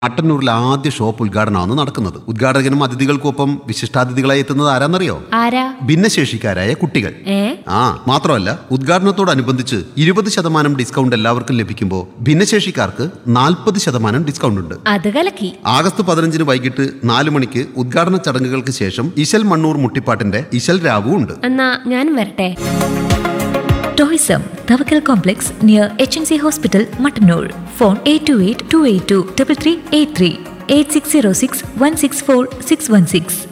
മട്ടന്നൂരിൽ ആദ്യ ഷോപ്പ് ഉദ്ഘാടനമാണ് നടക്കുന്നത് ഉദ്ഘാടകനും അതിഥികൾക്കൊപ്പം വിശിഷ്ടാതിഥികളായി എത്തുന്നത് ആരാന്നറിയോ ആരാ ഭിന്നശേഷിക്കാരായ കുട്ടികൾ ഏ ആ മാത്രമല്ല ഉദ്ഘാടനത്തോടനുബന്ധിച്ച് ഇരുപത് ശതമാനം ഡിസ്കൗണ്ട് എല്ലാവർക്കും ലഭിക്കുമ്പോൾ ഭിന്നശേഷിക്കാർക്ക് നാൽപ്പത് ശതമാനം ഡിസ്കൗണ്ട് ഉണ്ട് അത് കലക്കി ആഗസ്റ്റ് പതിനഞ്ചിന് വൈകിട്ട് നാല് മണിക്ക് ഉദ്ഘാടന ചടങ്ങുകൾക്ക് ശേഷം ഇശൽ മണ്ണൂർ മുട്ടിപ്പാട്ടിന്റെ ഇശൽ രാവു ഉണ്ട് എന്നാ ഞാൻ വരട്ടെ ടോയ്സം Thavakkal complex near H N C hospital Mattannur phone eight two eight two eight two triple three eight three eight six zero six one six four six one six